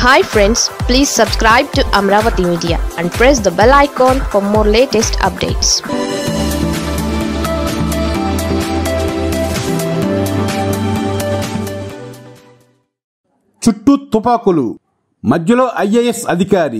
hi friends please subscribe to Amaravati media and press the bell icon for more latest updates చుట్టూ తుపాకులు మధ్యలో IAS అధికారి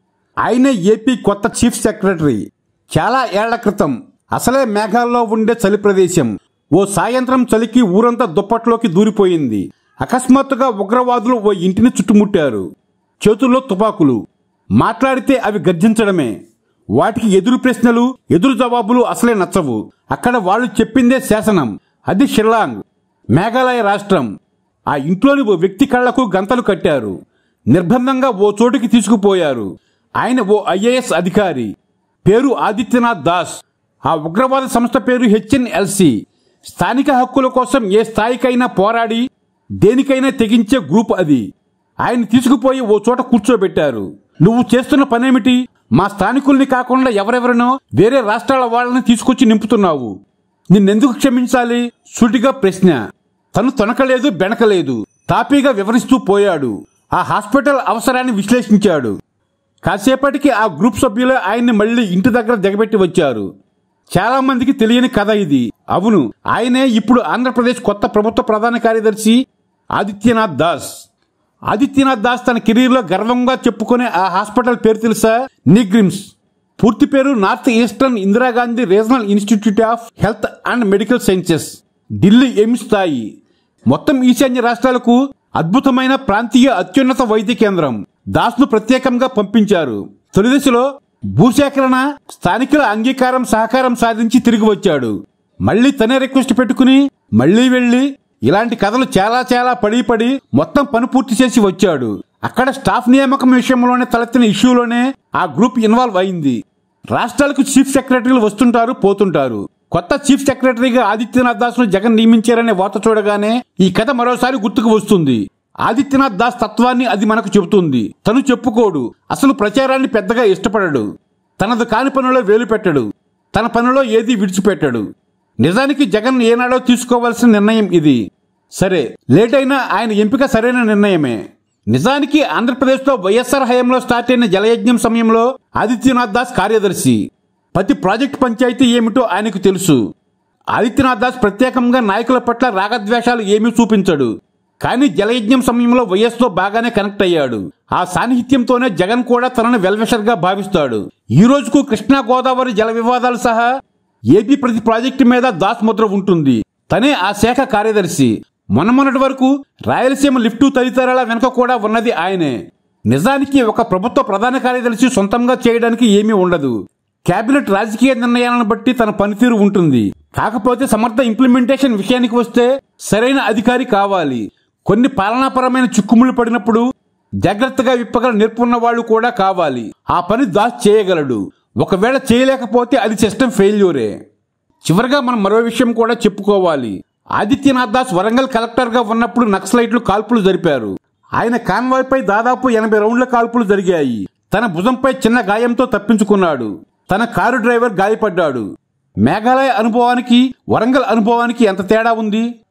ఆయన AP కొత్త చీఫ్ సెక్రటరీ చాలా ఏళ్ల క్రితం అసలే మేఘాల్లో ఉండే చలి ప్రదేశం ఓ సాయంత్రం చలికి ఊరంతా దుప్పట్లోకి దూరిపోయింది అకస్మాత్తుగా ఉగ్రవాదులు ఓ ఇంటిని చుట్టుముట్టారు చేతుల్లో తుపాకులు మాట్లాడితే అవి గర్జించడమే వాటికి ఎదురు ప్రశ్నలు ఎదురు జవాబులు అసలే నచ్చవు అక్కడ వాళ్ళు చెప్పిందే శాసనం అది షిల్లాంగ్ మేఘాలయ రాష్ట్రం ఆ ఇంట్లోని ఓ వ్యక్తి కళ్లకు గంతలు కట్టారు నిర్బంధంగా ఓ చోటుకి తీసుకుపోయారు ఆయన ఓ ఐఏఎస్ అధికారి పేరు ఆదిత్యనాథ్ దాస్ ఆ ఉగ్రవాద సంస్థ పేరు హెచ్ఎన్ఎల్సి స్థానిక హక్కుల కోసం ఏ స్థాయికైనా పోరాడి దేనికైనా తెగించే గ్రూప్ అది ఆయన తీసుకుపోయి ఓ చోట కూర్చోబెట్టారు నువ్వు చేస్తున్న పనేమిటి మా స్థానికుల్ని కాకుండా ఎవరెవరినో వేరే రాష్ట్రాల వాళ్ళని తీసుకొచ్చి నింపుతున్నావు నిన్నెందుకు క్షమించాలి సూటిగా ప్రశ్న తను తొనకలేదు బెనకలేదు తాపీగా వివరిస్తూ పోయాడు ఆ హాస్పిటల్ అవసరాన్ని విశ్లేషించాడు కాసేపటికి ఆ గ్రూప్ సభ్యులు ఆయన్ని మళ్ళీ ఇంటి దగ్గర దిగబెట్టి వచ్చారు చాలా మందికి తెలియని కథ ఇది అవును ఆయనే ఇప్పుడు ఆంధ్రప్రదేశ్ కొత్త ప్రభుత్వ ప్రధాన కార్యదర్శి ఆదిత్యనాథ్ దాస్ ఆదిత్యనాథ్ దాస్ తన కెరీర్లో గర్వంగా చెప్పుకునే ఆ హాస్పిటల్ పేరు తెలుసా నిగ్రిమ్స్ పూర్తి పేరు north eastern Indira Gandhi regional institute of health and medical sciences Delhi AIIMS స్థాయి మొత్తం ఈశాన్య రాష్ట్రాలకు అద్భుతమైన ప్రాంతీయ అత్యున్నత వైద్య కేంద్రం దాస్ను ప్రత్యేకంగా పంపించారు తొలి దశలో భూసేకరణ స్థానికుల అంగీకారం సహకారం సాధించి తిరిగి వచ్చాడు మళ్ళీ తనే రిక్వెస్ట్ పెట్టుకుని మళ్ళీ వెళ్లి ఇలాంటి కథలు చాలా చాలా పడి పడి మొత్తం పని పూర్తి చేసి వచ్చాడు అక్కడ స్టాఫ్ నియామకం విషయంలోనే తలెత్తిన ఇష్యూలోనే ఆ గ్రూప్ ఇన్వాల్వ్ అయింది రాష్ట్రాలకు చీఫ్ సెక్రటరీలు వస్తుంటారు పోతుంటారు కొత్త చీఫ్ సెక్రటరీగా ఆదిత్యనాథ్ దాస్ ను జగన్ నియమించారనే వార్త చూడగానే ఈ కథ మరోసారి గుర్తుకు వస్తుంది ఆదిత్యనాథ్ దాస్ తత్వాన్ని అది మనకు చెబుతుంది తను చెప్పుకోడు అసలు ప్రచారాన్ని పెద్దగా ఇష్టపడడు తనది కాని పనిలో వేలు పెట్టడు తన పనిలో ఏది విడిచిపెట్టడు నిజానికి జగన్ ఏనాడో తీసుకోవాల్సిన నిర్ణయం ఇది సరే లేట్ అయినా ఆయన ఎంపిక సరైన నిర్ణయమే నిజానికి ఆంధ్రప్రదేశ్లో వైఎస్ఆర్ హయాంలో స్టార్ట్ అయిన జలయజ్ఞం సమయంలో ఆదిత్యనాథ్ దాస్ కార్యదర్శి ప్రతి ప్రాజెక్ట్ పంచాయతీ ఏమిటో ఆయనకు తెలుసు ఆదిత్యనాథ్ దాస్ ప్రత్యేకంగా నాయకుల పట్ల రాగద్వేషాలు ఏమీ చూపించడు కానీ జలయజ్ఞం సమయంలో వైఎస్తో బాగానే కనెక్ట్ అయ్యాడు ఆ సాన్నిహిత్యంతోనే జగన్ కూడా తనను వెల్విషర్ గా భావిస్తాడు ఈ రోజుకు కృష్ణా గోదావరి జల వివాదాలు సహా ఏపీ ప్రతి ప్రాజెక్టు మీద దాస్ ముద్ర ఉంటుంది తనే ఆ శాఖ కార్యదర్శి మొన్నమొన్నటి వరకు రాయలసీమ లిఫ్టు తదితరాల వెనుక కూడా ఉన్నది ఆయనే నిజానికి ఒక ప్రభుత్వ ప్రధాన కార్యదర్శి సొంతంగా చేయడానికి ఏమీ ఉండదు కేబినెట్ రాజకీయ నిర్ణయాలను బట్టి తన పనితీరు ఉంటుంది కాకపోతే సమర్థ ఇంప్లిమెంటేషన్ విషయానికి వస్తే సరైన అధికారి కావాలి కొన్ని పాలనాపరమైన చిక్కుముళ్ళు పడినప్పుడు జాగ్రత్తగా విప్పగల నేర్పున్న వాళ్ళు కూడా కావాలి ఆ పని దాస్ చేయగలడు ఒకవేళ చేయలేకపోతే అది సిస్టమ్ ఫెయిల్యూరే చివరగా మనం మరో విషయం కూడా చెప్పుకోవాలి ఆదిత్యనాథ్ దాస్ వరంగల్ కలెక్టర్ గా ఉన్నప్పుడు నక్సలైట్లు కాల్పులు జరిపారు ఆయన కాన్వాయ్ పై దాదాపు ఎనభై రౌండ్ల కాల్పులు జరిగాయి తన భుజంపై చిన్న గాయంతో తప్పించుకున్నాడు తన కారు డ్రైవర్ గాయపడ్డాడు మేఘాలయ అనుభవానికి వరంగల్ అనుభవానికి ఎంత తేడా ఉంది